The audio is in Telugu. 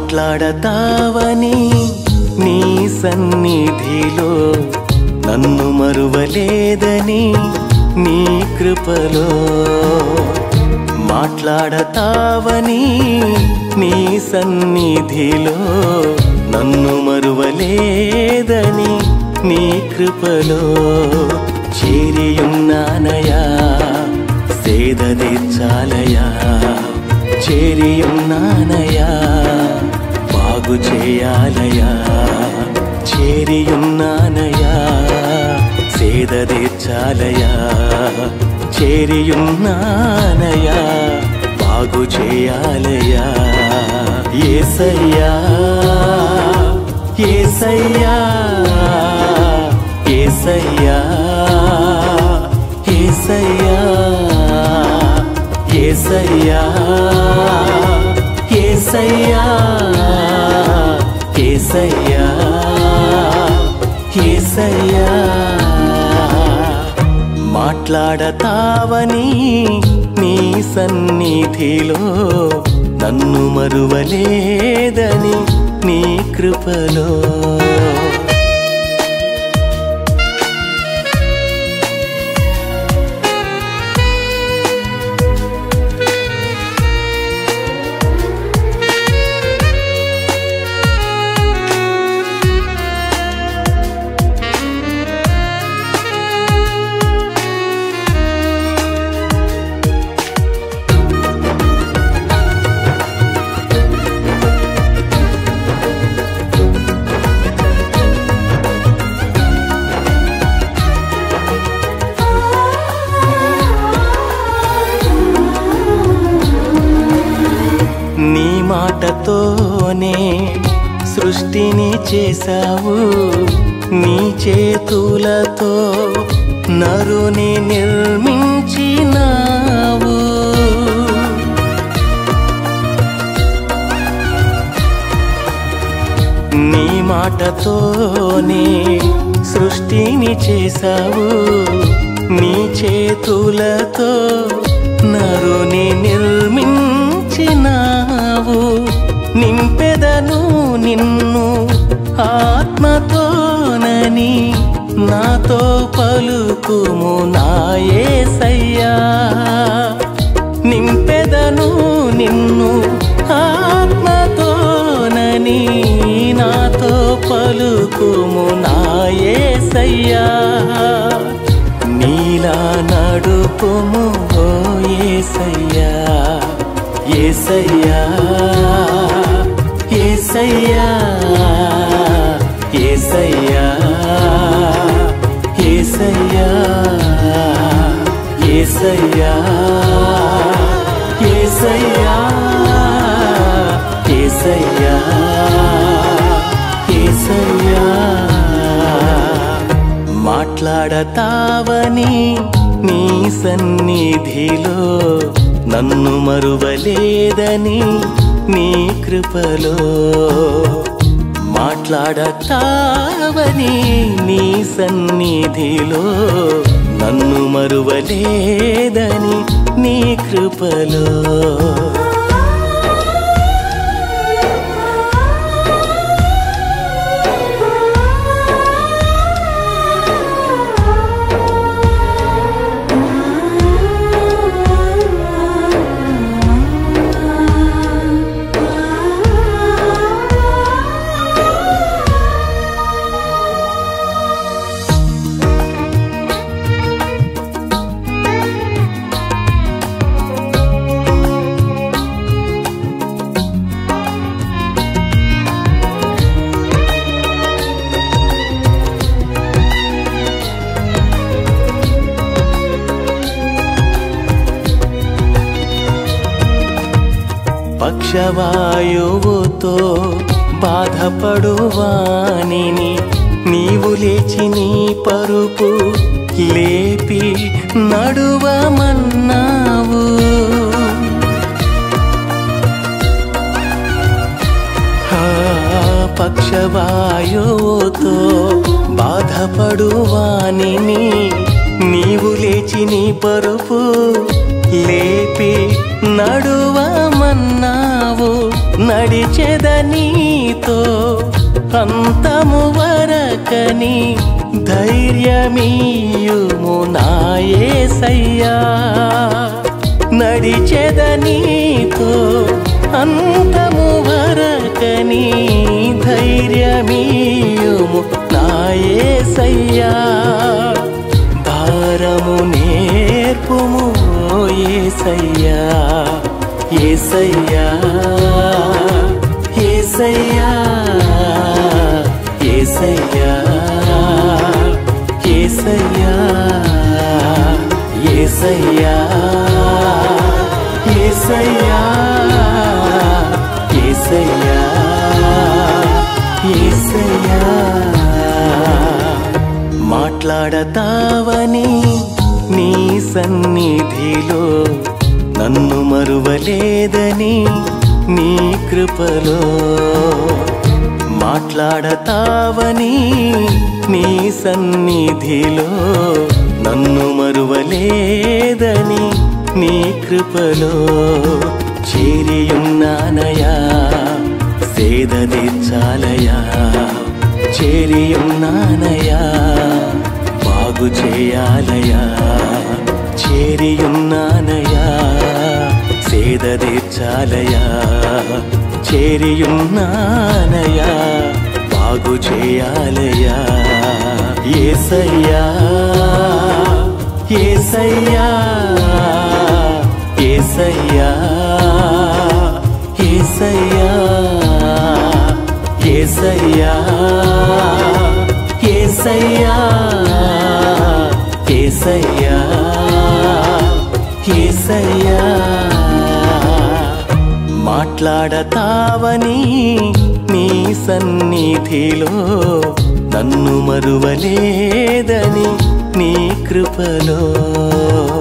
మాట్లాడతావని నీ సన్నిధిలో నన్ను మరువలేదని నీ కృపలో మాట్లాడతావని నీ సన్నిధిలో నన్ను మరువలేదని నీ కృపలో చేరియున్నానయా సేదదే చాలయా చేరియున్నానయా బాగు చేయాలయా చేరియున్నానయా సేదదే చాలయా చేరియున్నానయా బాగు చేయాలయా ఏసయ్యా ఏసయ్యా ఏసయ్యా ఏసయ్యా ఏసయ్యా ఏసయ్యా ఏసయ్యా ఏసయ్యా మాట్లాడతావని నీ సన్నిధిలో నన్ను మరువలేదని నీ కృపలో నీ మాటతోనే సృష్టిని చేశావు నీ చేతులతో నరుని నిర్మించినావు నీ మాటతోనే సృష్టిని చేశావు నీ చేతులతో నరుని నిర్మించినావు నింపెదను నిన్ను ఆత్మతోనని నాతో పలుకుము నాయసయ్యా నింపెదను నిన్ను ఆత్మతోనని నాతో పలుకుము నాయసయ్యా నీలా నడుపుము ఓ ఏసయ్యా ఏసయ్యా ఏసయ్యా ఏసయ్యా ఏసయ్యా ఏసయ్యా ఏసయ్యా ఏసయ్యా ఏసయ్యా మాట్లాడతావని నీ సన్నిధిలో నన్ను మరువలేదని నీ కృపలో మాట్లాడతావని నీ సన్నిధిలో నన్ను మరువలేదని నీ కృపలో పక్షవాయువుతో బాధపడువానిని నీవు లేచి నీ పరుపు లేపి నడువమన్నావు ఆ పక్షవాయువుతో బాధపడువానిని నీవు లేచి నీ పరుపు లేపి నడువమన్నావు నడిచెద నీతో అంతము వరకని ధైర్యమీయుము నాయసయ్యా నడిచెద నీతో అంతము వరకని ధైర్యమీయుము నాయసయ్యా భారము నేర్పుము ఏసయ్యా ఏసయ్యా ఏసయ్యా ఏసయ్యా ఏసయ్యా ఏసయ్యా ఏసయ్యా ఏసయ్యా ఏసయ్యా మాట్లాడతావని నీ సన్నిధిలో నన్ను మరువలేదని నీ కృపలో మాట్లాడతావని నీ సన్నిధిలో నన్ను మరువలేదని నీ కృపలో చేరియున్నానయా సేద తీర్చాలయా చేరియున్నానయా బాగు చేయాలయా చేరియున్నానయా సేద తీర్చాలయా చేరియున్నానయా బాగు చేయాలయా ఏసయ్యా ఏసయ్యా ఏసయ్యా ఏసయ్యా ఏసయ్యా ఏసయ్యా ఏసయ్యా ఏసయ్యా మాట్లాడతావని నీ సన్నిధిలో నన్ను మరువలేదని నీ కృపలో